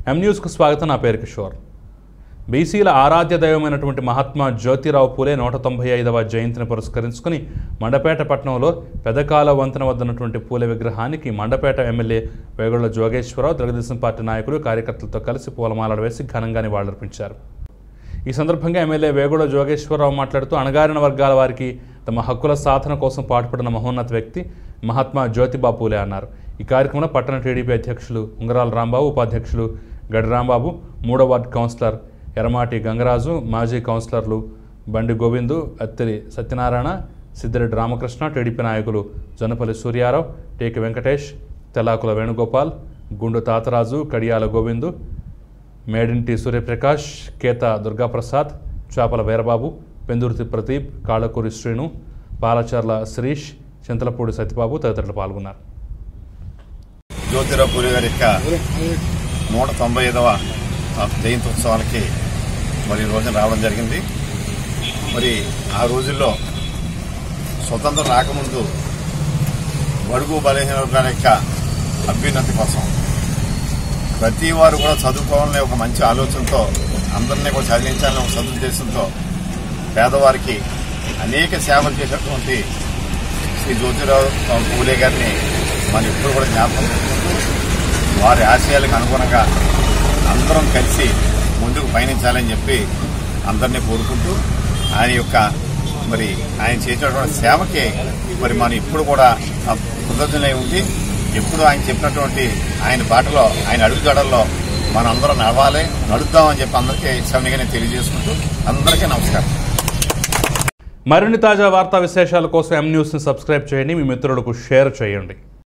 ఎం న్యూస్కు స్వాగతం నా పేరు కిషోర్ బీసీల ఆరాధ్య దైవమైనటువంటి మహాత్మా జ్యోతిరావు పూలే నూట తొంభై ఐదవ జయంతిని పురస్కరించుకుని మండపేట పట్టణంలో పెదకాల వంతెన వద్దన్నటువంటి పూలే విగ్రహానికి మండపేట ఎమ్మెల్యే వేగుళ్ల జోగేశ్వరరావు తెలుగుదేశం పార్టీ నాయకులు కార్యకర్తలతో కలిసి పూలమాలలు వేసి ఘనంగా నివాళులర్పించారు ఈ సందర్భంగా ఎమ్మెల్యే వేగుడ జోగేశ్వరరావు మాట్లాడుతూ అణగారిన వర్గాల వారికి తమ హక్కుల సాధన కోసం పాటుపడిన మహోన్నత వ్యక్తి మహాత్మా జ్యోతిబా పూలే అన్నారు ఈ కార్యక్రమంలో పట్టణ టీడీపీ అధ్యక్షులు ఉంగరాల రాంబాబు ఉపాధ్యక్షులు గడి రాంబాబు మూడో వార్డు కౌన్సిలర్ ఎరమాటి గంగరాజు మాజీ కౌన్సిలర్లు బండి గోవిందు అత్తిరి సత్యనారాయణ సిద్దిరెడ్డి రామకృష్ణ టీడీపీ నాయకులు జొన్నపల్లి సూర్యారావు టేకి వెంకటేష్ తెలాకుల వేణుగోపాల్ గుండు తాతరాజు కడియాల గోవిందు మేడింటి సూర్యప్రకాష్ కేత దుర్గాప్రసాద్ చేపల వీరబాబు పెందుర్తి ప్రదీప్ కాళకూరి శ్రీను పాలచర్ల శిరీష్ చింతలపూడి సత్యబాబు తదితరులు పాల్గొన్నారు జ్యోతిరావు పూరి గారి యొక్క నూట తొంభై ఐదవ జయంతి ఉత్సవానికి మరి ఈ రోజున రావడం జరిగింది మరి ఆ రోజుల్లో స్వతంత్రం రాకముందు బడుగు బలహీన వర్గాల యొక్క అభ్యున్నతి కోసం ప్రతి వారు కూడా చదువుకోవాలనే ఒక మంచి ఆలోచనతో అందరినీ కూడా చదివించాలనే ఒక సదుద్దేశంతో పేదవారికి అనేక సేవలు చేసినటువంటి శ్రీ జ్యోతిరావు పూలే గారిని మనం ఎప్పుడు కూడా జ్ఞాపకం చేసుకుంటూ వారి ఆశయాలకు అనుగుణంగా అందరం కలిసి ముందుకు పయనించాలని చెప్పి అందరినీ కోరుకుంటూ ఆయన యొక్క మరి ఆయన చేసినటువంటి సేవకి మరి మనం ఇప్పుడు కూడా కృతజ్ఞులై ఉండి ఎప్పుడు ఆయన చెప్పినటువంటి ఆయన బాటలో ఆయన అడుగుజాడల్లో మనం అందరం నడవాలి నడుద్దామని చెప్పి అందరికీ సవినిగా నేను తెలియజేసుకుంటూ అందరికీ నమస్కారం మరిన్ని తాజా వార్తా విశేషాల కోసం ఎం న్యూస్ని సబ్స్క్రైబ్ చేయండి మీ మిత్రులకు షేర్ చేయండి